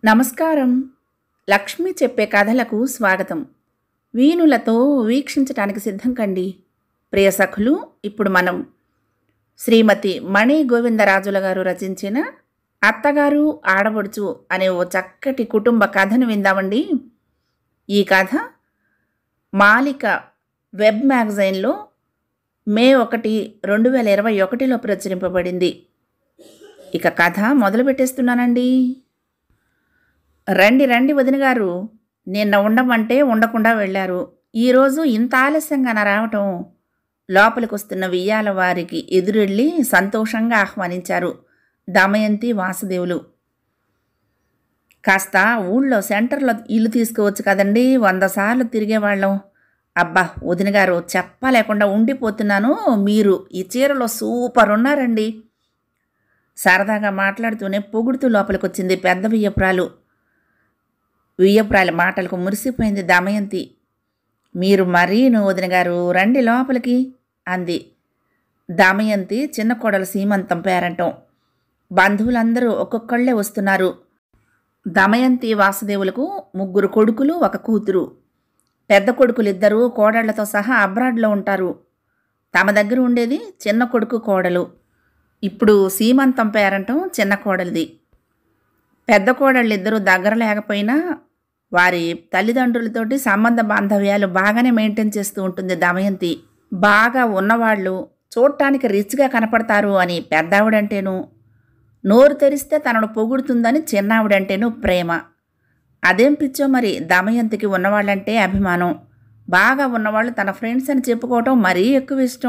నమస్కారం లక్ష్మి చెప్పే కథలకు స్వాగతం వీణులతో వీక్షించటానికి సిద్ధం కండి ప్రియ సఖులు ఇప్పుడు మనం శ్రీమతి మణి గోవిందరాజుల గారు రచించిన అత్తగారు ఆడబడుచు అనే ఓ చక్కటి కుటుంబ కథను విందామండి ఈ కథ మాలిక వెబ్ మ్యాగజైన్లో మే ఒకటి రెండు వేల ఇరవై ఒకటిలో ప్రచురింపబడింది ఇక కథ మొదలు పెట్టేస్తున్నానండి రండి రండి వదిన గారు నిన్న ఉండమంటే ఉండకుండా వెళ్ళారు ఈరోజు ఇంత ఆలస్యంగా రావటం లోపలికి వస్తున్న వియ్యాల వారికి ఎదురెళ్ళి సంతోషంగా ఆహ్వానించారు దమయంతి వాసుదేవులు కాస్త ఊళ్ళో సెంటర్లో ఇల్లు తీసుకోవచ్చు కదండి వంద సార్లు తిరిగేవాళ్ళం అబ్బా వదిన గారు చెప్పలేకుండా ఉండిపోతున్నాను మీరు ఈ చీరలో సూపర్ ఉన్నారండి సరదాగా మాట్లాడుతూనే పొగుడుతూ లోపలికి వచ్చింది పెద్ద వియ్యపురాలు వియ్యపురాలి మాటలకు మురిసిపోయింది దమయంతి మీరు మరీను వదిన గారు రండి లోపలికి అంది దమయంతి చిన్న కోడలు సీమంతం పేరంటం బంధువులందరూ ఒక్కొక్కళ్ళే వస్తున్నారు దమయంతి వాసుదేవులకు ముగ్గురు కొడుకులు ఒక కూతురు పెద్ద కొడుకులిద్దరూ కోడళ్లతో సహా అబ్రాడ్లో ఉంటారు తమ దగ్గర ఉండేది చిన్న కొడుకు కోడలు ఇప్పుడు సీమంతం పేరంటం చిన్న కోడలిది పెద్ద కోడళ్ళిద్దరూ దగ్గర లేకపోయినా వారి తల్లిదండ్రులతోటి సంబంధ బాంధవ్యాలు బాగానే మెయింటైన్ చేస్తూ ఉంటుంది దమయంతి బాగా ఉన్నవాళ్ళు చూడటానికి రిచ్గా కనపడతారు అని పెద్దావిడంటేను నోరు తెరిస్తే తనను పొగుడుతుందని చిన్నావిడంటేను ప్రేమ అదేం పిచ్చో మరి దమయంతికి ఉన్నవాళ్ళంటే అభిమానం బాగా ఉన్నవాళ్ళు తన ఫ్రెండ్స్ అని చెప్పుకోవటం మరీ ఎక్కువ ఇష్టం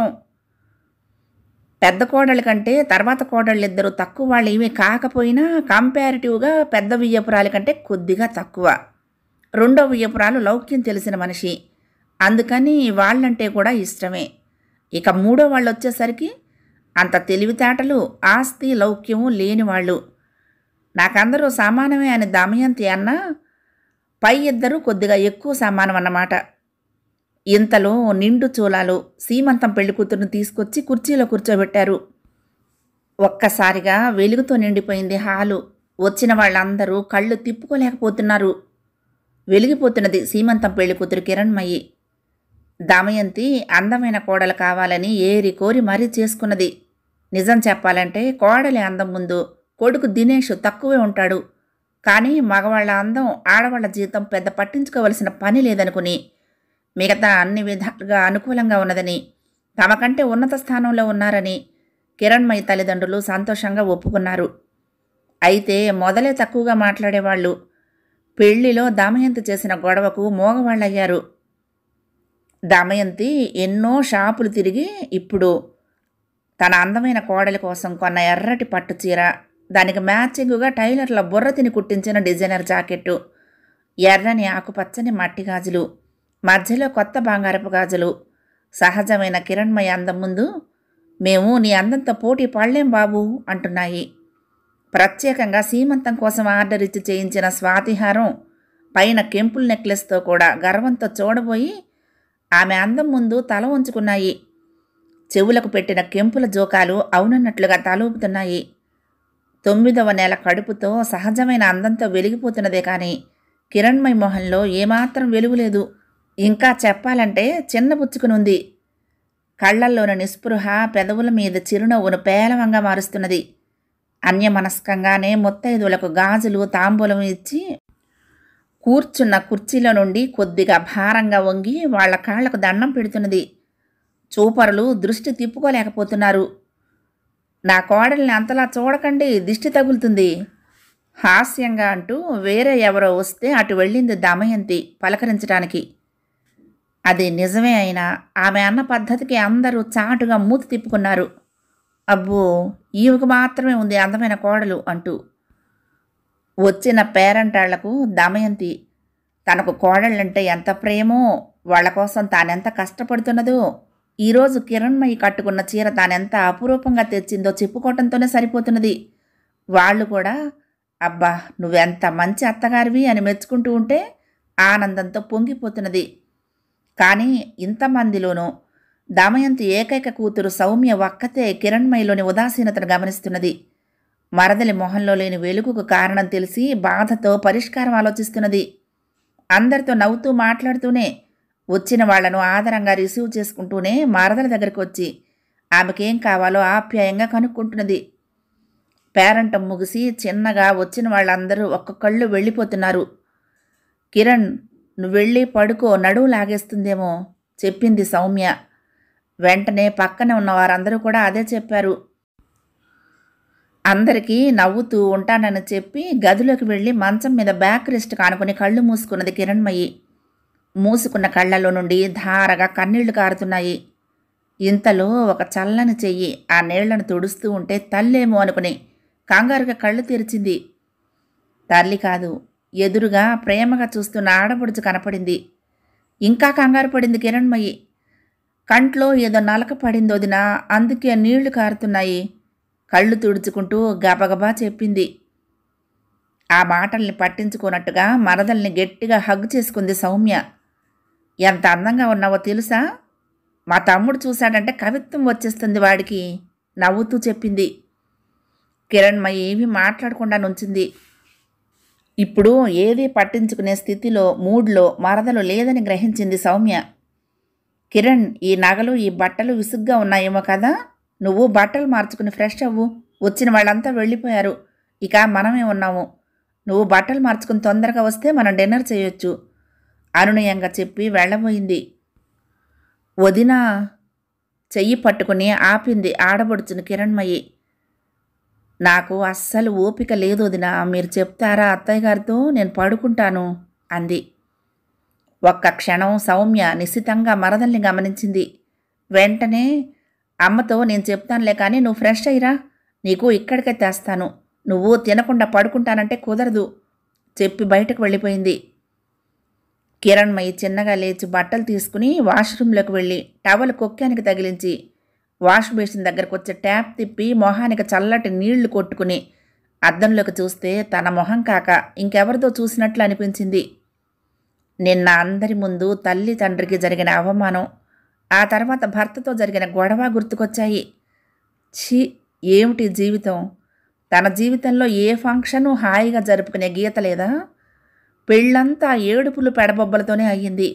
పెద్ద కోడళ్ళ కంటే తర్వాత కోడళ్ళిద్దరూ తక్కువ వాళ్ళు ఇవి కాకపోయినా కంపారిటివ్గా పెద్ద వియ్యపురాలి కంటే కొద్దిగా తక్కువ రెండో వియ్యపురాలు లౌక్యం తెలిసిన మనిషి అందుకని వాళ్ళంటే కూడా ఇష్టమే ఇక మూడో వాళ్ళు వచ్చేసరికి అంత తెలివితేటలు ఆస్తి లౌక్యము లేని వాళ్ళు నాకందరూ సమానమే అని దమయంతి అన్నా పై ఇద్దరు కొద్దిగా ఎక్కువ సమానం అన్నమాట ఇంతలో నిండు చూలాలు సీమంతం పెళ్లి కూతురుని తీసుకొచ్చి కుర్చీలో కూర్చోబెట్టారు ఒక్కసారిగా వెలుగుతో నిండిపోయింది హాలు వచ్చిన వాళ్ళందరూ కళ్ళు తిప్పుకోలేకపోతున్నారు వెలిగిపోతున్నది సీమంతం పెళ్లి కూతురు కిరణ్మయి దమయంతి అందమైన కోడలు కావాలని ఏరి కోరి మరీ చేసుకున్నది నిజం చెప్పాలంటే కోడలి అందం ముందు కొడుకు దినేష్ తక్కువే ఉంటాడు కానీ మగవాళ్ళ అందం ఆడవాళ్ళ జీతం పెద్ద పట్టించుకోవలసిన పని లేదనుకుని మిగతా అన్ని విధాలుగా అనుకూలంగా ఉన్నదని తమకంటే ఉన్నత స్థానంలో ఉన్నారని కిరణ్మయి తల్లిదండ్రులు సంతోషంగా ఒప్పుకున్నారు అయితే మొదలే తక్కువగా మాట్లాడేవాళ్ళు పెళ్లిలో దమయంతి చేసిన గొడవకు మోగవాళ్ళయ్యారు దమయంతి ఎన్నో షాపులు తిరిగి ఇప్పుడు తన అందమైన కోడలి కోసం కొన్న ఎర్రటి పట్టు చీర దానికి మ్యాచింగుగా టైలర్ల బుర్ర తిని కుట్టించిన డిజైనర్ జాకెట్టు ఎర్రని ఆకుపచ్చని మట్టి గాజులు మధ్యలో కొత్త బంగారపు గాజులు సహజమైన కిరణ్మయ అందం ముందు మేము నీ అందంతో పోటీ పడలేం బాబు అంటున్నాయి ప్రత్యేకంగా సీమంతం కోసం ఆర్డర్ ఇచ్చి చేయించిన స్వాతిహారం పైన కెంపుల్ నెక్లెస్తో కూడా గర్వంతో చూడబోయి ఆమె అందం ముందు తల ఉంచుకున్నాయి చెవులకు పెట్టిన కెంపుల జోకాలు అవునన్నట్లుగా తలూపుతున్నాయి తొమ్మిదవ నెల కడుపుతో సహజమైన అందంతో వెలిగిపోతున్నదే కానీ కిరణ్మయ్ మొహంలో ఏమాత్రం వెలుగులేదు ఇంకా చెప్పాలంటే చిన్నబుచ్చుకునుంది కళ్ళల్లోని నిస్పృహ పెదవుల మీద చిరునవ్వును పేలవంగా మారుస్తున్నది అన్యమనస్కంగానే ముత్తైదువులకు గాజులు తాంబూలం ఇచ్చి కూర్చున్న కుర్చీలో నుండి కొద్దిగా భారంగా వంగి వాళ్ళ కాళ్లకు దండం పెడుతున్నది చూపరులు దృష్టి తిప్పుకోలేకపోతున్నారు నా కోడల్ని అంతలా చూడకండి దిష్టి తగులుతుంది హాస్యంగా అంటూ వేరే ఎవరో వస్తే అటు వెళ్ళింది దమయంతి పలకరించడానికి అది నిజమే అయినా ఆమె అన్న పద్ధతికి అందరూ చాటుగా మూతి తిప్పుకున్నారు అబ్బో ఈమెకు మాత్రమే ఉంది అందమైన కోడలు అంటూ వచ్చిన పేరంటాళ్లకు దమయంతి తనకు కోడళ్ళంటే ఎంత ప్రేమో వాళ్ళ కోసం తానెంత కష్టపడుతున్నదో ఈరోజు కిరణ్మయి కట్టుకున్న చీర తానెంత అపురూపంగా తెచ్చిందో చెప్పుకోవటంతోనే సరిపోతున్నది వాళ్ళు కూడా అబ్బా నువ్వెంత మంచి అత్తగారివి అని మెచ్చుకుంటూ ఉంటే ఆనందంతో పొంగిపోతున్నది కానీ ఇంతమందిలోనూ దమయంతి ఏకైక కూతురు సౌమ్య ఒక్కతే కిరణ్మయిలోని ఉదాసీనతను గమనిస్తున్నది మరదలి మొహంలో లేని వెలుగుకు కారణం తెలిసి బాధతో పరిష్కారం ఆలోచిస్తున్నది అందరితో నవ్వుతూ మాట్లాడుతూనే వచ్చిన వాళ్లను ఆదరంగా రిసీవ్ చేసుకుంటూనే మరదల దగ్గరికి వచ్చి ఆమెకేం కావాలో ఆప్యాయంగా కనుక్కుంటున్నది పేరంటం ముగిసి చిన్నగా వచ్చిన వాళ్ళందరూ ఒక్కొక్కళ్ళు వెళ్ళిపోతున్నారు కిరణ్ నువ్వు వెళ్ళి పడుకో నడువు లాగేస్తుందేమో చెప్పింది సౌమ్య వెంటనే పక్కన ఉన్న వారందరూ కూడా అదే చెప్పారు అందరికీ నవ్వుతూ ఉంటానని చెప్పి గదిలోకి వెళ్ళి మంచం మీద బ్యాక్ రెస్ట్ కానుకొని కళ్ళు మూసుకున్నది కిరణ్మయి మూసుకున్న కళ్ళలో నుండి ధారగా కన్నీళ్లు కారుతున్నాయి ఇంతలో ఒక చల్లని చెయ్యి ఆ నీళ్లను తుడుస్తూ ఉంటే తల్లేమో అనుకుని కంగారుగా కళ్ళు తెరిచింది తల్లి కాదు ఎదురుగా ప్రేమగా చూస్తున్న ఆడపడుచు కనపడింది ఇంకా కంగారు పడింది కిరణ్మయి కంట్లో ఏదో నలక పడింది వదిన అందుకే నీళ్లు కారుతున్నాయి కళ్ళు తుడుచుకుంటూ గబగబా చెప్పింది ఆ మాటల్ని పట్టించుకున్నట్టుగా మరదల్ని గట్టిగా హగ్ చేసుకుంది సౌమ్య ఎంత అందంగా ఉన్నావో తెలుసా మా తమ్ముడు చూశాడంటే కవిత్వం వచ్చేస్తుంది వాడికి నవ్వుతూ చెప్పింది కిరణ్మయి ఏమీ మాట్లాడకుండా నుంచింది ఇప్పుడు ఏదీ పట్టించుకునే స్థితిలో మూడ్లో మరదలు లేదని గ్రహించింది సౌమ్య కిరణ్ ఈ నగలు ఈ బట్టలు విసుగ్గా ఉన్నాయేమో కదా నువ్వు బట్టలు మార్చుకుని ఫ్రెష్ అవ్వు వచ్చిన వాళ్ళంతా వెళ్ళిపోయారు ఇక మనమే ఉన్నాము నువ్వు బట్టలు మార్చుకుని తొందరగా వస్తే మనం డిన్నర్ చేయొచ్చు అనునయంగా చెప్పి వెళ్ళబోయింది వదినా చెయ్యి పట్టుకుని ఆపింది ఆడబడుచుని కిరణ్మయి నాకు అస్సలు ఓపిక లేదు వదినా మీరు చెప్తారా అత్తయ్య గారితో నేను పడుకుంటాను అంది ఒక్క క్షణం సౌమ్య నిశితంగా మరదల్ని గమనించింది వెంటనే అమ్మతో నేను చెప్తానులే కానీ నువ్వు ఫ్రెష్ అయ్యిరా నీకు ఇక్కడికే తెస్తాను నువ్వు తినకుండా పడుకుంటానంటే కుదరదు చెప్పి బయటకు వెళ్ళిపోయింది కిరణ్మయి చిన్నగా లేచి బట్టలు తీసుకుని వాష్రూమ్లోకి వెళ్ళి టవల్ కొక్కానికి తగిలించి వాష్ బేసిన్ దగ్గరకు వచ్చి ట్యాప్ తిప్పి మొహానికి చల్లటి నీళ్లు కొట్టుకుని అద్దంలోకి చూస్తే తన మొహం కాక ఇంకెవరిదో చూసినట్లు అనిపించింది నిన్న అందరి ముందు తల్లి తండ్రికి జరిగిన అవమానం ఆ తర్వాత భర్తతో జరిగిన గొడవ గుర్తుకొచ్చాయి ఛీ ఏమిటి జీవితం తన జీవితంలో ఏ ఫంక్షను హాయిగా జరుపుకునే గీత లేదా పెళ్ళంతా ఏడుపులు పెడబొబ్బలతోనే అయ్యింది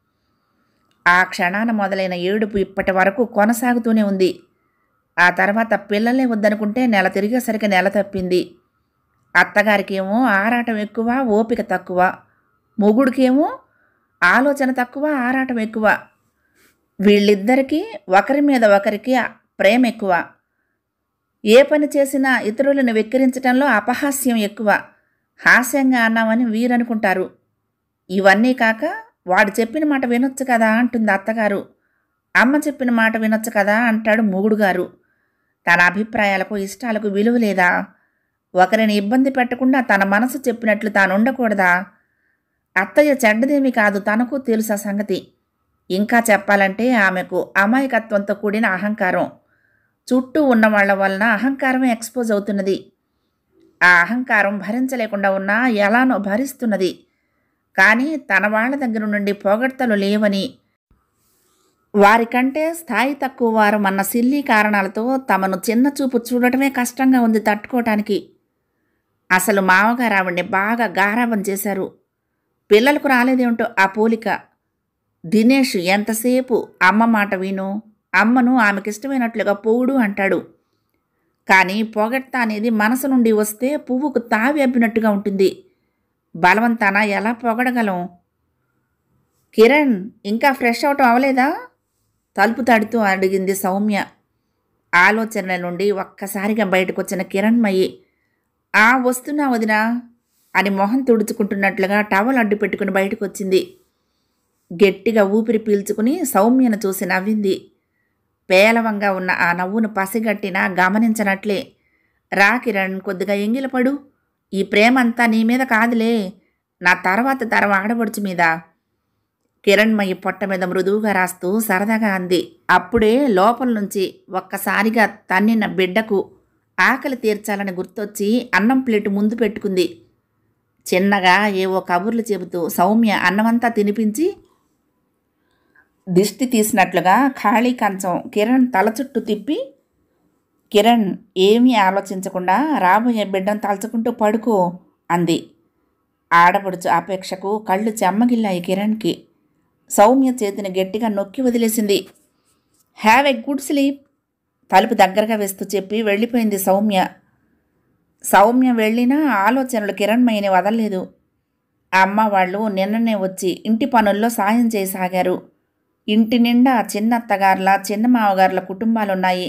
ఆ క్షణాన మొదలైన ఏడుపు ఇప్పటి వరకు కొనసాగుతూనే ఉంది ఆ తర్వాత పిల్లలే వద్దనుకుంటే నెల తిరిగేసరికి నెల తప్పింది అత్తగారికేమో ఆరాటం ఎక్కువ ఓపిక తక్కువ మొగుడికేమో ఆలోచన తక్కువ ఆరాటం ఎక్కువ వీళ్ళిద్దరికీ ఒకరి మీద ఒకరికి ప్రేమ ఎక్కువ ఏ పని చేసినా ఇతరులను వెక్కిరించడంలో అపహాస్యం ఎక్కువ హాస్యంగా అన్నామని వీరనుకుంటారు ఇవన్నీ కాక వాడు చెప్పిన మాట వినొచ్చు కదా అంటుంది అత్తగారు అమ్మ చెప్పిన మాట వినొచ్చు కదా అంటాడు మొగుడు గారు తన అభిప్రాయాలకు ఇష్టాలకు విలువ లేదా ఒకరిని ఇబ్బంది పెట్టకుండా తన మనసు చెప్పినట్లు తాను ఉండకూడదా అత్తయ్య చెడ్డదేమి కాదు తనకు తెలుసా సంగతి ఇంకా చెప్పాలంటే ఆమెకు అమాయకత్వంతో కూడిన అహంకారం చుట్టూ ఉన్న వాళ్ళ వలన అహంకారమే ఎక్స్పోజ్ అవుతున్నది ఆ అహంకారం భరించలేకుండా ఉన్నా ఎలానో భరిస్తున్నది కానీ తన వాళ్ళ దగ్గర నుండి పొగడ్తలు లేవని వారికంటే స్థాయి తక్కువ వారు అన్న సిల్లీ కారణాలతో తమను చిన్న చూపు చూడటమే కష్టంగా ఉంది తట్టుకోవటానికి అసలు మామగారు ఆవిడ్ని బాగా గారాబం చేశారు పిల్లలకు రాలేదేమిటో ఆ పోలిక దినేష్ ఎంతసేపు అమ్మ మాట విను అమ్మను ఆమెకిష్టమైనట్లుగా పొగుడు అంటాడు కానీ పొగడ్త అనేది మనసు నుండి వస్తే పువ్వుకు తావి అబ్బినట్టుగా ఉంటుంది బలవంతాన ఎలా పొగడగలం కిరణ్ ఇంకా ఫ్రెష్ అవటం అవలేదా తలుపు తడుతూ అడిగింది సౌమ్య ఆలోచనల నుండి ఒక్కసారిగా బయటకు వచ్చిన కిరణ్మయి ఆ వస్తున్నా వదినా అని మొహం తుడుచుకుంటున్నట్లుగా టవల్ అడ్డు పెట్టుకుని బయటకు వచ్చింది గట్టిగా ఊపిరి పీల్చుకుని సౌమ్యను చూసి నవ్వింది పేలవంగా ఉన్న ఆ నవ్వును పసిగట్టినా గమనించనట్లే రా కిరణ్ కొద్దిగా ఎంగిలపడు ఈ ప్రేమంతా నీ మీద కాదులే నా తర్వాత తరం ఆడబడుచు మీద కిరణ్మయి పొట్ట మీద మృదువుగా రాస్తూ సరదాగా అంది అప్పుడే లోపల నుంచి ఒక్కసారిగా తన్నిన బిడ్డకు ఆకలి తీర్చాలని గుర్తొచ్చి అన్నం ప్లేటు ముందు పెట్టుకుంది చిన్నగా ఏవో కబుర్లు చెబుతూ సౌమ్య అన్నమంతా తినిపించి దిష్టి తీసినట్లుగా ఖాళీ కంచం కిరణ్ తల చుట్టూ తిప్పి కిరణ్ ఏమీ ఆలోచించకుండా రాబోయే బిడ్డను తలుచుకుంటూ పడుకో అంది ఆడపడుచు అపేక్షకు కళ్ళు చెమ్మగిల్లాయి కిరణ్కి సౌమ్య చేతిని గట్టిగా నొక్కి వదిలేసింది హ్యావ్ ఎ గుడ్ స్లీప్ తలుపు దగ్గరగా వేస్తూ చెప్పి వెళ్ళిపోయింది సౌమ్య సౌమ్య వెళ్ళినా ఆలోచనలు కిరణ్మయ్యని వదలలేదు అమ్మ వాళ్ళు నిన్ననే వచ్చి ఇంటి పనుల్లో సాయం చేయసాగారు ఇంటి నిండా చిన్నత్తగారుల చిన్న మావగారుల కుటుంబాలున్నాయి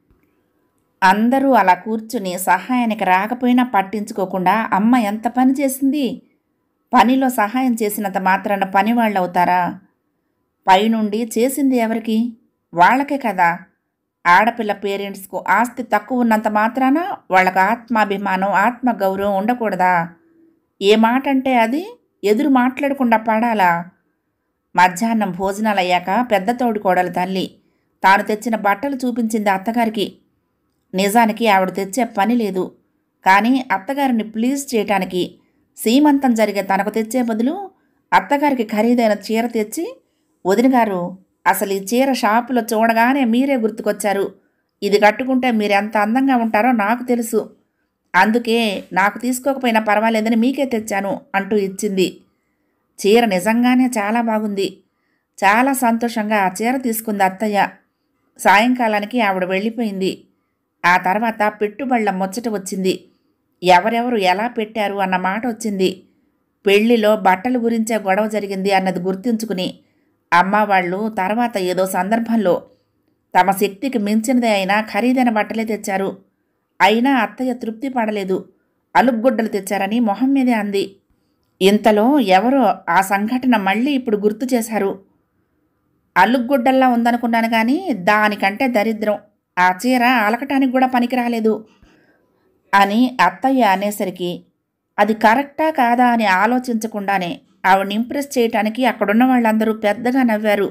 అందరూ అలా కూర్చుని సహాయానికి రాకపోయినా పట్టించుకోకుండా అమ్మ ఎంత పని చేసింది పనిలో సహాయం చేసినంత మాత్రాన పనివాళ్ళు అవుతారా పైనుండి చేసింది ఎవరికి వాళ్ళకే కదా ఆడపిల్ల పేరెంట్స్కు ఆస్తి తక్కువ ఉన్నంత మాత్రాన వాళ్ళకు ఆత్మాభిమానం ఆత్మగౌరవం ఉండకూడదా ఏ మాట అంటే అది ఎదురు మాట్లాడకుండా పడాలా మధ్యాహ్నం భోజనాలు అయ్యాక పెద్ద తోడి కోడలు తల్లి తాను తెచ్చిన బట్టలు చూపించింది అత్తగారికి నిజానికి ఆవిడ తెచ్చే పని లేదు కానీ అత్తగారిని ప్లీజ్ చేయటానికి సీమంతం జరిగే తనకు తెచ్చే బదులు అత్తగారికి ఖరీదైన చీర తెచ్చి వదిన గారు అసలు ఈ చీర షాపులో చూడగానే మీరే గుర్తుకొచ్చారు ఇది కట్టుకుంటే మీరు ఎంత అందంగా ఉంటారో నాకు తెలుసు అందుకే నాకు తీసుకోకపోయినా పర్వాలేదని మీకే తెచ్చాను అంటూ ఇచ్చింది చీర నిజంగానే చాలా బాగుంది చాలా సంతోషంగా ఆ చీర తీసుకుంది అత్తయ్య సాయంకాలానికి ఆవిడ వెళ్ళిపోయింది ఆ తర్వాత పెట్టుబళ్ళ ముచ్చట వచ్చింది ఎవరెవరు ఎలా పెట్టారు అన్న మాట వచ్చింది పెళ్లిలో బట్టల గురించే గొడవ జరిగింది అన్నది గుర్తుంచుకుని అమ్మ వాళ్ళు తర్వాత ఏదో సందర్భంలో తమ శక్తికి మించినదే అయినా ఖరీదైన బట్టలే తెచ్చారు అయినా అత్తయ్య తృప్తి పడలేదు అలుగుడ్డలు తెచ్చారని మొహం మీదే అంది ఇంతలో ఎవరో ఆ సంఘటన మళ్ళీ ఇప్పుడు గుర్తు చేశారు అల్లుగుడ్డల్లా ఉందనుకున్నాను కానీ దానికంటే దరిద్రం ఆ చీర అలకటానికి కూడా పనికి రాలేదు అని అత్తయ్య అనేసరికి అది కరెక్టా కాదా అని ఆలోచించకుండానే ఆవిడని ఇంప్రెస్ చేయటానికి అక్కడున్న వాళ్ళందరూ పెద్దగా నవ్వారు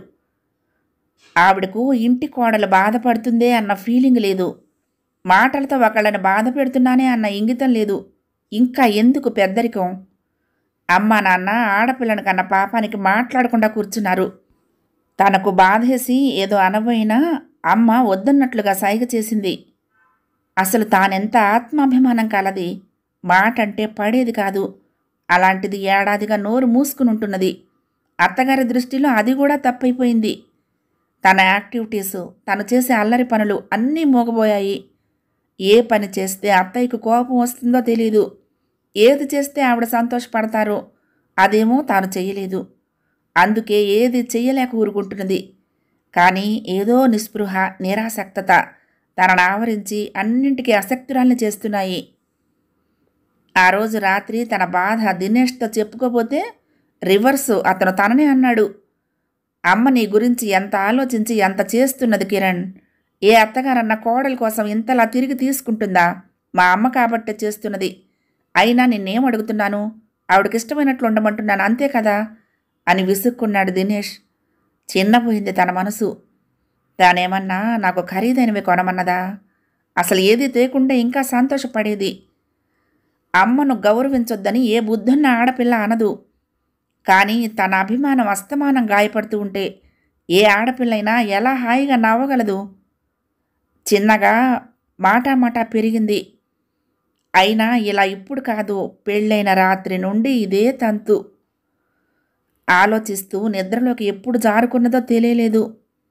ఆవిడకు ఇంటి కోడలు బాధపడుతుందే అన్న ఫీలింగ్ లేదు మాటలతో ఒకళ్ళని బాధ పెడుతున్నానే అన్న ఇంగితం లేదు ఇంకా ఎందుకు పెద్దరికం అమ్మ నాన్న ఆడపిల్లని కన్న పాపానికి మాట్లాడకుండా కూర్చున్నారు తనకు బాధేసి ఏదో అనబోయినా అమ్మ వద్దన్నట్లుగా సైగ చేసింది అసలు తానెంత ఆత్మాభిమానం కలది మాట అంటే పడేది కాదు అలాంటిది ఏడాదిగా నోరు మూసుకుని ఉంటున్నది అత్తగారి దృష్టిలో అది కూడా తప్పైపోయింది తన యాక్టివిటీసు తను చేసే అల్లరి పనులు అన్నీ మోగబోయాయి ఏ పని చేస్తే అత్తయ్యకు కోపం వస్తుందో తెలీదు ఏది చేస్తే ఆవిడ సంతోషపడతారో అదేమో తాను చెయ్యలేదు అందుకే ఏది చెయ్యలేక ఊరుకుంటున్నది కానీ ఏదో నిస్పృహ నిరాసక్తత తనను ఆవరించి అన్నింటికీ అసక్తురాల్ని చేస్తున్నాయి ఆ రోజు రాత్రి తన బాధ దినేష్తో చెప్పుకోపోతే రివర్సు అతను తననే అన్నాడు అమ్మ నీ గురించి ఎంత ఆలోచించి ఎంత చేస్తున్నది కిరణ్ ఏ అత్తగారన్న కోడల కోసం ఇంతలా తిరిగి తీసుకుంటుందా మా అమ్మ కాబట్టే చేస్తున్నది అయినా నిన్నేం అడుగుతున్నాను ఆవిడకి ఇష్టమైనట్లు ఉండమంటున్నాను అంతే కదా అని విసుక్కున్నాడు దినేష్ చిన్నపోయింది తన మనసు తానేమన్నా నాకు ఖరీదైనవి కొనమన్నదా అసలు ఏది తేకుండా ఇంకా సంతోషపడేది అమ్మను గౌరవించొద్దని ఏ బుద్ధున్న ఆడపిల్ల అనదు కానీ తన అభిమానం అస్తమానం గాయపడుతూ ఉంటే ఏ ఆడపిల్లైనా ఎలా హాయిగా నవ్వగలదు చిన్నగా మాటామాటా పెరిగింది అయినా ఇలా ఇప్పుడు కాదు పెళ్ళైన రాత్రి నుండి ఇదే తంతు ఆలోచిస్తూ నిద్రలోకి ఎప్పుడు జారుకున్నదో తెలియలేదు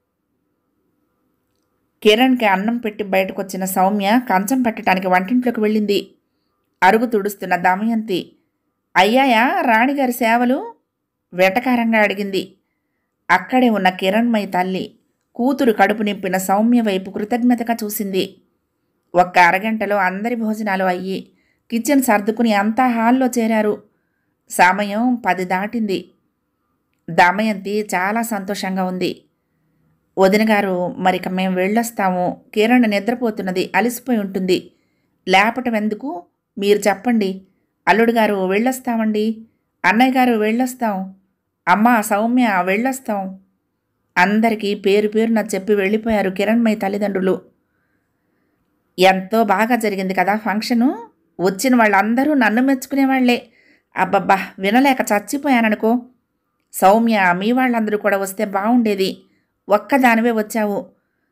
కిరణ్కి అన్నం పెట్టి బయటకొచ్చిన సౌమ్య కంచం పెట్టడానికి వంటింట్లోకి వెళ్ళింది అరుగు తుడుస్తున్న దమయంతి అయ్యాయా రాణిగారి సేవలు వెటకారంగా అడిగింది అక్కడే ఉన్న కిరణ్మయి తల్లి కూతురు కడుపు నింపిన సౌమ్య వైపు కృతజ్ఞతగా చూసింది ఒక్క అరగంటలో అందరి భోజనాలు అయ్యి కిచెన్ సర్దుకుని అంతా హాల్లో చేరారు సమయం పది దాటింది దమయంతి చాలా సంతోషంగా ఉంది వదిన గారు మరిక మేము వెళ్ళొస్తాము కిరణ్ నిద్రపోతున్నది అలసిపోయి ఉంటుంది లేపటం ఎందుకు మీరు చెప్పండి అల్లుడు గారు వెళ్ళొస్తామండి అన్నయ్య గారు వెళ్ళొస్తాం అమ్మ సౌమ్య వెళ్ళొస్తాం అందరికీ పేరు పేరున చెప్పి వెళ్ళిపోయారు కిరణ్మయ్య తల్లిదండ్రులు ఎంతో బాగా జరిగింది కదా ఫంక్షను వచ్చిన వాళ్ళందరూ నన్ను మెచ్చుకునేవాళ్లే అబ్బబ్బా వినలేక చచ్చిపోయాననుకో సౌమ్య మీ వాళ్ళందరూ కూడా వస్తే బాగుండేది ఒక్కదానివే వచ్చావు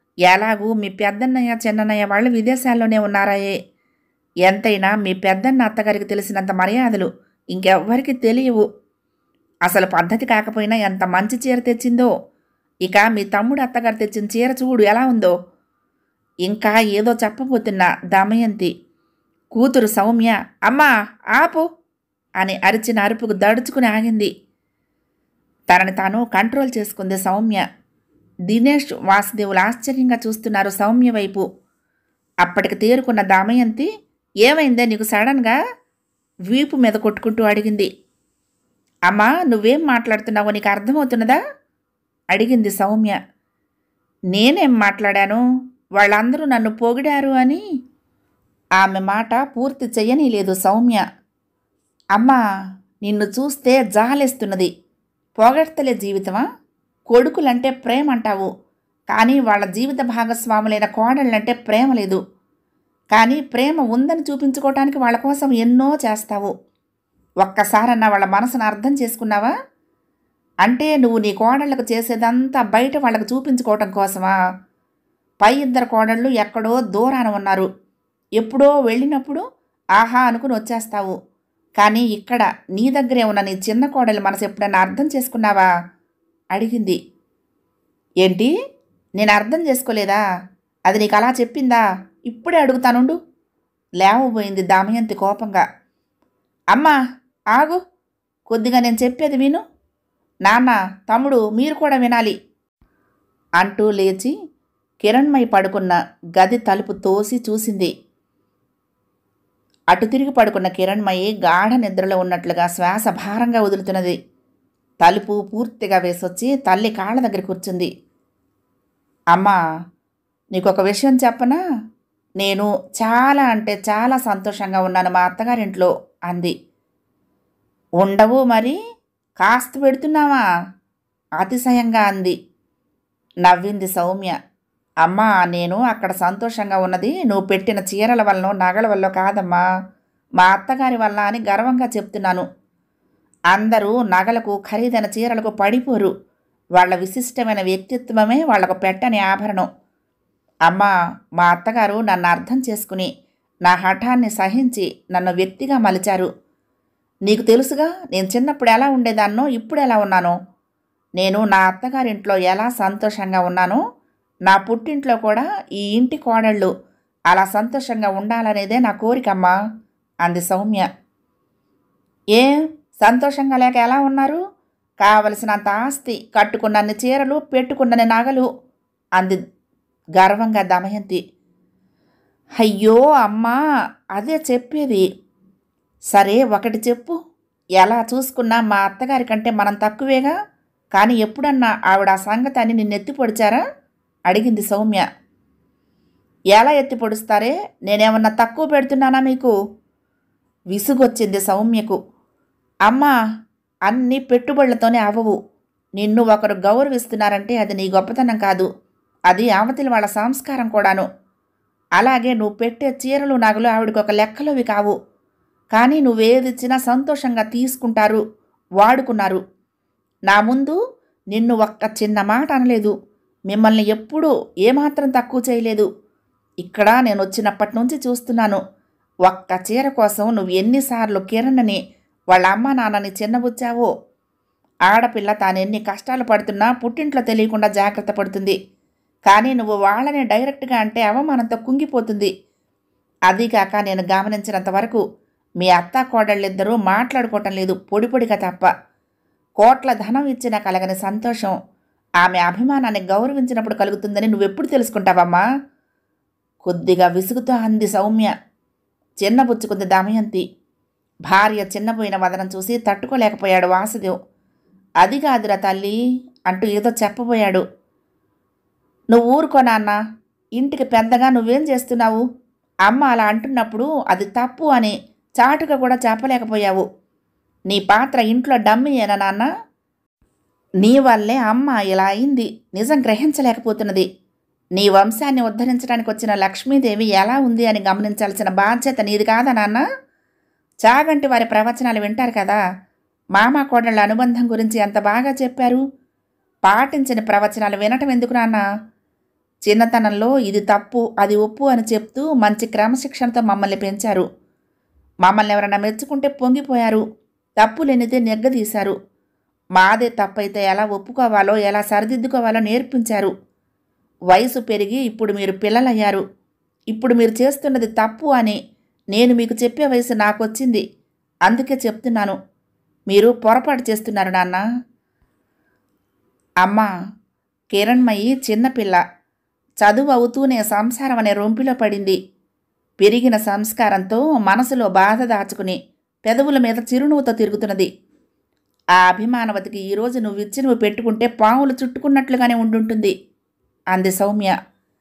ఎలాగూ మీ పెద్దన్నయ్య చిన్నన్నయ్య వాళ్ళు విదేశాల్లోనే ఉన్నారాయే ఎంతైనా మీ పెద్దన్న అత్తగారికి తెలిసినంత మర్యాదలు ఇంకెవ్వరికి తెలియవు అసలు పద్ధతి కాకపోయినా ఎంత మంచి చీర తెచ్చిందో ఇక మీ తమ్ముడు అత్తగారు తెచ్చిన చీర చూడు ఎలా ఉందో ఇంకా ఏదో చెప్పబోతున్న దమయంతి కూతురు సౌమ్య అమ్మా ఆపు అని అరిచిన అరుపుకు దడుచుకుని ఆగింది తనని తాను కంట్రోల్ చేసుకుంది సౌమ్య దినేష్ వాసుదేవులు ఆశ్చర్యంగా చూస్తున్నారు సౌమ్య వైపు అప్పటికి తేరుకున్న దమయంతి ఏమైందే నీకు సడన్గా వీపు మీద కొట్టుకుంటూ అడిగింది అమ్మా నువ్వేం మాట్లాడుతున్నావో నీకు అర్థమవుతున్నదా అడిగింది సౌమ్య నేనేం మాట్లాడాను వాళ్ళందరూ నన్ను పొగిడారు అని ఆమె మాట పూర్తి చెయ్యనీలేదు సౌమ్య అమ్మా నిన్ను చూస్తే జాలేస్తున్నది పొగడ్తలే జీవితమా కొడుకులంటే ప్రేమ అంటావు కానీ వాళ్ళ జీవిత భాగస్వాములైన కోడళ్ళంటే ప్రేమ లేదు కానీ ప్రేమ ఉందని చూపించుకోవటానికి వాళ్ళ కోసం ఎన్నో చేస్తావు ఒక్కసారన్నా వాళ్ళ మనసును అర్థం చేసుకున్నావా అంటే నువ్వు నీ కోడళ్ళకు చేసేదంతా బయట వాళ్ళకు చూపించుకోవటం కోసమా పై ఇద్దరు కోడళ్ళు ఎక్కడో దూరాన ఉన్నారు ఎప్పుడో వెళ్ళినప్పుడు ఆహా అనుకుని వచ్చేస్తావు కానీ ఇక్కడ నీ దగ్గరే ఉన్న నీ చిన్న కోడలి మనసు ఎప్పుడన్నా అర్థం చేసుకున్నావా అడిగింది ఏంటి నేను అర్థం చేసుకోలేదా అది నీకు అలా చెప్పిందా ఇప్పుడే అడుగుతానుండు లేవబోయింది దామయంతి కోపంగా అమ్మా ఆగు కొద్దిగా నేను చెప్పేది విను నాన్న తమ్ముడు మీరు కూడా వినాలి అంటూ లేచి కిరణ్మయి పడుకున్న గది తలుపు తోసి చూసింది అటు తిరిగి పడుకున్న కిరణ్మయి గాఢ నిద్రలో ఉన్నట్లుగా శ్వాస భారంగా వదులుతున్నది తలుపు పూర్తిగా వేసొచ్చి తల్లి కాళ్ళ దగ్గర కూర్చుంది అమ్మా నీకొక విషయం చెప్పనా నేను చాలా అంటే చాలా సంతోషంగా ఉన్నాను మా అత్తగారింట్లో అంది ఉండవు మరి కాస్త పెడుతున్నావా అతిశయంగా అంది నవ్వింది సౌమ్య అమ్మా నేను అక్కడ సంతోషంగా ఉన్నది నువ్వు పెట్టిన చీరల వల్ల నగల వల్ల కాదమ్మా మా అత్తగారి వల్ల అని గర్వంగా చెప్తున్నాను అందరూ నగలకు ఖరీదైన చీరలకు పడిపోరు వాళ్ళ విశిష్టమైన వ్యక్తిత్వమే వాళ్లకు పెట్టని ఆభరణం అమ్మా మా అత్తగారు నన్ను అర్థం చేసుకుని నా హఠాన్ని సహించి నన్ను వ్యక్తిగా మలిచారు నీకు తెలుసుగా నేను చిన్నప్పుడు ఎలా ఉండేదాన్నో ఇప్పుడు ఎలా ఉన్నానో నేను నా అత్తగారింట్లో ఎలా సంతోషంగా ఉన్నానో నా పుట్టింట్లో కూడా ఈ ఇంటి కోడళ్ళు అలా సంతోషంగా ఉండాలనేదే నా కోరికమ్మా అంది సౌమ్య ఏ సంతోషంగా లేక ఎలా ఉన్నారు కావలసినంత ఆస్తి కట్టుకున్నన్ని చీరలు పెట్టుకున్నన్ని నగలు అంది గర్వంగా దమయంతి అయ్యో అమ్మా అదే చెప్పేది సరే ఒకటి చెప్పు ఎలా చూసుకున్నా మా అత్తగారి కంటే మనం తక్కువేగా కానీ ఎప్పుడన్నా ఆవిడ ఆ సంగతి అని నిన్ను ఎత్తి పొడిచారా అడిగింది సౌమ్య ఎలా ఎత్తి పొడుస్తారే నేనేమన్నా తక్కువ పెడుతున్నానా మీకు విసుగొచ్చింది సౌమ్యకు అమ్మా అన్ని పెట్టుబడులతోనే అవ్వవు నిన్ను ఒకరు గౌరవిస్తున్నారంటే అది నీ గొప్పతనం కాదు అది అవతలి వాళ్ళ సంస్కారం కూడాను అలాగే నువ్వు పెట్టే చీరలు నగలు ఆవిడకి ఒక లెక్కలోవి కావు కానీ నువ్వేదిచ్చినా సంతోషంగా తీసుకుంటారు వాడుకున్నారు నా ముందు నిన్ను ఒక్క చిన్న మాట అనలేదు మిమ్మల్ని ఎప్పుడూ ఏమాత్రం తక్కువ చేయలేదు ఇక్కడ నేను వచ్చినప్పటి నుంచి చూస్తున్నాను ఒక్క చీర కోసం నువ్వు ఎన్నిసార్లు కిరణ్ని వాళ్ళ అమ్మ నాన్నని చిన్నబుచ్చావో ఆడపిల్ల తాను ఎన్ని కష్టాలు పడుతున్నా పుట్టింట్లో తెలియకుండా జాగ్రత్త పడుతుంది కానీ నువ్వు వాళ్ళని డైరెక్ట్గా అంటే అవమానంతో కుంగిపోతుంది అదీగాక నేను గమనించినంత వరకు మీ అత్త కోడళ్ళిద్దరూ మాట్లాడుకోవటం లేదు పొడి పొడిగా తప్ప కోట్ల ధనం ఇచ్చిన కలగని సంతోషం ఆమె అభిమానాన్ని గౌరవించినప్పుడు కలుగుతుందని నువ్వెప్పుడు తెలుసుకుంటావమ్మా కొద్దిగా విసుగుతో అంది సౌమ్య చిన్నబుచ్చుకుంది దమయంతి భార్య చిన్నపోయిన వదనం చూసి తట్టుకోలేకపోయాడు వాసుదేవ్ అది కాదురా తల్లి అంటూ ఏదో చెప్పబోయాడు నువ్వు ఊరుకో నాన్న ఇంటికి పెద్దగా నువ్వేం చేస్తున్నావు అమ్మ అలా అంటున్నప్పుడు అది తప్పు అని చాటుగా కూడా చెప్పలేకపోయావు నీ పాత్ర ఇంట్లో డమ్మీయేనా నాన్న నీ వల్లే అమ్మ ఇలా అయింది నిజం గ్రహించలేకపోతున్నది నీ వంశాన్ని ఉద్ధరించడానికి వచ్చిన లక్ష్మీదేవి ఎలా ఉంది అని గమనించాల్సిన బాధ్యత నీది కాదా నాన్న చాగంటి వారి ప్రవచనాలు వింటారు కదా మామ కోడళ్ళ అనుబంధం గురించి ఎంత బాగా చెప్పారు పాటించిన ప్రవచనాలు వినటం ఎందుకు నాన్న చిన్నతనంలో ఇది తప్పు అది ఒప్పు అని చెప్తూ మంచి క్రమశిక్షణతో మమ్మల్ని పెంచారు మమ్మల్ని ఎవరైనా మెచ్చుకుంటే పొంగిపోయారు తప్పు లేనిదే నెగ్గదీశారు మాదే తప్పైతే ఎలా ఒప్పుకోవాలో ఎలా సరిదిద్దుకోవాలో నేర్పించారు వయసు పెరిగి ఇప్పుడు మీరు పిల్లలయ్యారు ఇప్పుడు మీరు చేస్తున్నది తప్పు అని నేను మీకు చెప్పే వయసు నాకొచ్చింది అందుకే చెప్తున్నాను మీరు పొరపాటు చేస్తున్నారు నాన్న అమ్మా కిరణ్మయి చిన్నపిల్ల చదువు అవుతూనే సంసారం అనే రొంపిలో పడింది పెరిగిన సంస్కారంతో మనసులో బాధ దాచుకుని పెదవుల మీద చిరునవ్వుతో తిరుగుతున్నది ఆ అభిమానవతికి ఈరోజు నువ్వు ఇచ్చి నువ్వు పెట్టుకుంటే పాములు చుట్టుకున్నట్లుగానే ఉండుంటుంది అంది సౌమ్య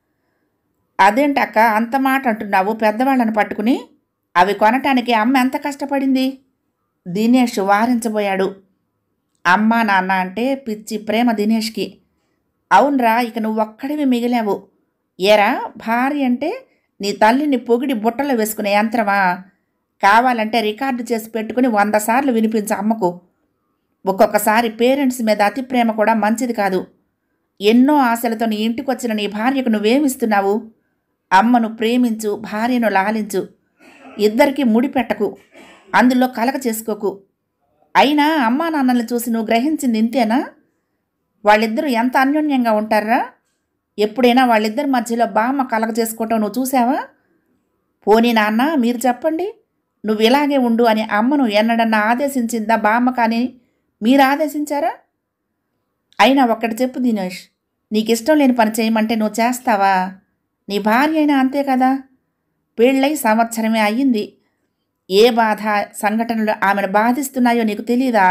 అదేంటక్క అంత మాట అంటున్నావు పెద్దవాళ్ళని పట్టుకుని అవి కొనటానికి అమ్మ ఎంత కష్టపడింది దినేష్ వారించబోయాడు అమ్మ నాన్న అంటే పిచ్చి ప్రేమ దినేష్కి అవునరా ఇక నువ్వు ఒక్కడివి మిగిలావు ఏరా భార్య అంటే నీ తల్లిని పొగిడి బుట్టలో వేసుకునే యంత్రమా కావాలంటే రికార్డు చేసి పెట్టుకుని వంద సార్లు వినిపించు అమ్మకు ఒక్కొక్కసారి పేరెంట్స్ మీద అతి ప్రేమ కూడా మంచిది కాదు ఎన్నో ఆశలతో నీ ఇంటికి వచ్చిన నీ భార్యకు నువ్వేమిస్తున్నావు అమ్మను ప్రేమించు భార్యను లాలించు ఇద్దరికీ ముడిపెట్టకు అందులో కలక చేసుకోకు అయినా అమ్మా నాన్నల్ని చూసి నువ్వు గ్రహించింది ఇంతేనా వాళ్ళిద్దరూ ఎంత అన్యోన్యంగా ఉంటారా ఎప్పుడైనా వాళ్ళిద్దరి మధ్యలో బామ్మ కలగ చేసుకోవటం నువ్వు చూసావా పోనీ నాన్న మీరు చెప్పండి నువ్వు ఇలాగే ఉండు అని అమ్మను ఎన్నడన్నా ఆదేశించిందా బామ్మ కానీ మీరు ఆదేశించారా అయినా ఒక్కటి చెప్పు దినేష్ నీకు ఇష్టం లేని పని చేయమంటే నువ్వు చేస్తావా నీ భార్య అయినా అంతే కదా పెళ్ళై సంవత్సరమే అయ్యింది ఏ బాధ సంఘటనలు ఆమెను బాధిస్తున్నాయో నీకు తెలీదా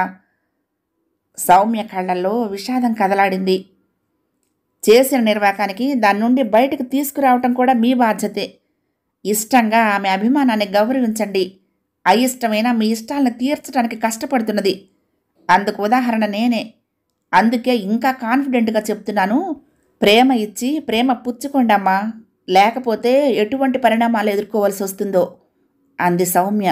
సౌమ్య కళ్ళల్లో విషాదం కదలాడింది చేసిన నిర్వాకానికి దాని నుండి బయటకు తీసుకురావటం కూడా మీ బాధ్యతే ఇష్టంగా ఆమె అభిమానాన్ని గౌరవించండి అయిష్టమైన మీ ఇష్టాలను తీర్చడానికి కష్టపడుతున్నది అందుకు ఉదాహరణ నేనే అందుకే ఇంకా కాన్ఫిడెంట్గా చెప్తున్నాను ప్రేమ ఇచ్చి ప్రేమ పుచ్చుకోండమ్మా లేకపోతే ఎటువంటి పరిణామాలు ఎదుర్కోవాల్సి వస్తుందో అంది సౌమ్య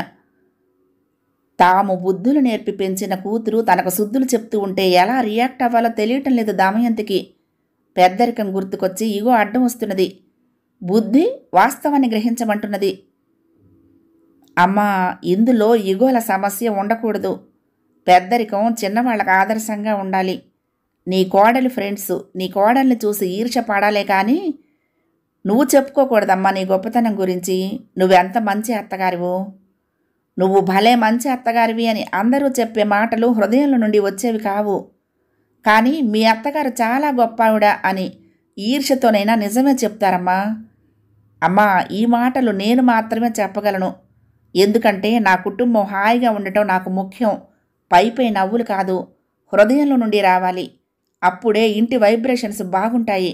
తాము బుద్ధులు నేర్పి పెంచిన కూతురు తనకు శుద్ధులు చెప్తూ ఉంటే ఎలా రియాక్ట్ అవ్వాలో తెలియటం లేదు దమయంతికి పెద్దరికం గుర్తుకొచ్చి ఇగో అడ్డం వస్తున్నది బుద్ధి వాస్తవాన్ని గ్రహించమంటున్నది అమ్మా ఇందులో ఇగోల సమస్య ఉండకూడదు పెద్దరికం చిన్నవాళ్ళకు ఆదర్శంగా ఉండాలి నీ కోడలి ఫ్రెండ్స్ నీ కోడల్ని చూసి ఈర్ష పడాలే కానీ నువ్వు చెప్పుకోకూడదమ్మా నీ గొప్పతనం గురించి నువ్వెంత మంచి అత్తగారివో నువ్వు భలే మంచి అత్తగారివి అని అందరూ చెప్పే మాటలు హృదయంలో నుండి వచ్చేవి కావు కానీ మీ అత్తగారు చాలా గొప్పవిడ అని ఈర్షతోనైనా నిజమే చెప్తారమ్మా అమ్మా ఈ మాటలు నేను మాత్రమే చెప్పగలను ఎందుకంటే నా కుటుంబం హాయిగా ఉండటం నాకు ముఖ్యం పైపై నవ్వులు కాదు హృదయంలో నుండి రావాలి అప్పుడే ఇంటి వైబ్రేషన్స్ బాగుంటాయి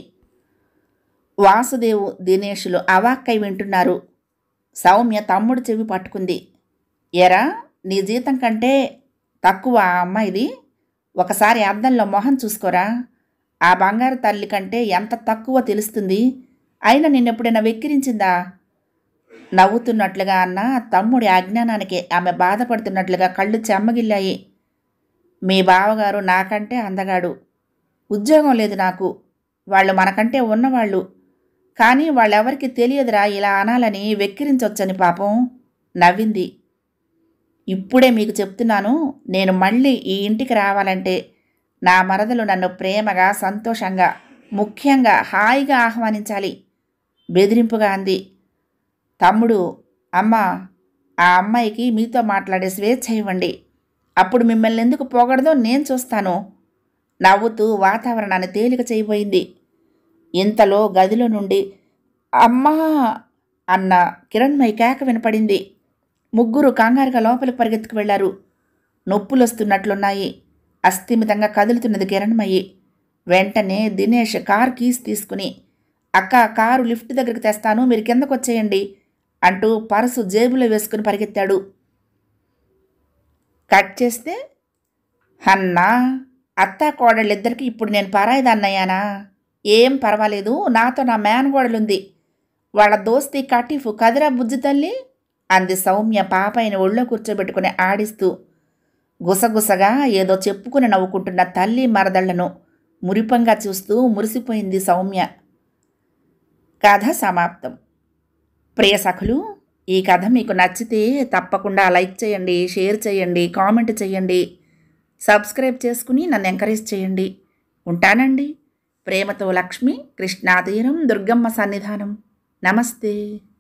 వాసుదేవు దినేషులు అవాక్కై వింటున్నారు సౌమ్య తమ్ముడు చెవి పట్టుకుంది ఎరా నీ జీతం కంటే తక్కువ ఆ అమ్మాయిది ఒకసారి అద్దంలో మొహం చూసుకోరా ఆ బంగారు తల్లి కంటే ఎంత తక్కువ తెలుస్తుంది అయినా నిన్నెప్పుడైనా వెక్కిరించిందా నవ్వుతున్నట్లుగా అన్న తమ్ముడి అజ్ఞానానికి ఆమె బాధపడుతున్నట్లుగా కళ్ళు చెమ్మగిల్లాయి మీ బావగారు నాకంటే అందగాడు ఉద్యోగం లేదు నాకు వాళ్ళు మనకంటే ఉన్నవాళ్ళు కానీ వాళ్ళెవరికి తెలియదురా ఇలా అనాలని వెక్కిరించొచ్చని పాపం నవ్వింది ఇప్పుడే మీకు చెప్తున్నాను నేను మళ్ళీ ఈ ఇంటికి రావాలంటే నా మరదలు నన్ను ప్రేమగా సంతోషంగా ముఖ్యంగా హాయిగా ఆహ్వానించాలి బెదిరింపుగా అంది తమ్ముడు అమ్మ ఆ అమ్మాయికి మీతో మాట్లాడే స్వేచ్ఛ ఇవ్వండి అప్పుడు మిమ్మల్ని ఎందుకు పొగడదో నేను చూస్తాను నవ్వుతూ వాతావరణాన్ని తేలిక చేయబోయింది ఇంతలో గదిలో నుండి అమ్మా అన్న కిరణ్మయి కేక వినపడింది ముగ్గురు కంగారుగా లోపలికి పరిగెత్తుకు వెళ్లారు నొప్పులు వస్తున్నట్లున్నాయి అస్థిమితంగా కదులుతున్నది కిరణ్మయి వెంటనే దినేష్ కార్ కీస్ తీసుకుని అక్క కారు లిఫ్ట్ దగ్గరికి తెస్తాను మీరు కిందకు వచ్చేయండి అంటూ పరసు జేబులో వేసుకుని పరిగెత్తాడు కట్ చేస్తే అన్నా అత్త కోడళ్ళిద్దరికి ఇప్పుడు నేను పరాయిదన్నయ్యానా ఏం పర్వాలేదు నాతో నా మేనగోడలుంది వాళ్ళ దోస్తి కటీఫ్ కదిరా బుజ్జి తల్లి అంది సౌమ్య పాపైన ఒళ్ళో కూర్చోబెట్టుకుని ఆడిస్తూ గుసగుసగా ఏదో చెప్పుకుని నవ్వుకుంటున్న తల్లి మరదళ్లను మురిపంగా చూస్తూ మురిసిపోయింది సౌమ్య కథ సమాప్తం ప్రియ సఖులు ఈ కథ మీకు నచ్చితే తప్పకుండా లైక్ చేయండి షేర్ చేయండి కామెంట్ చేయండి సబ్స్క్రైబ్ చేసుకుని నన్ను ఎంకరేజ్ చేయండి ఉంటానండి ప్రేమతో లక్ష్మి కృష్ణాతీరం దుర్గమ్మ సన్నిధానం నమస్తే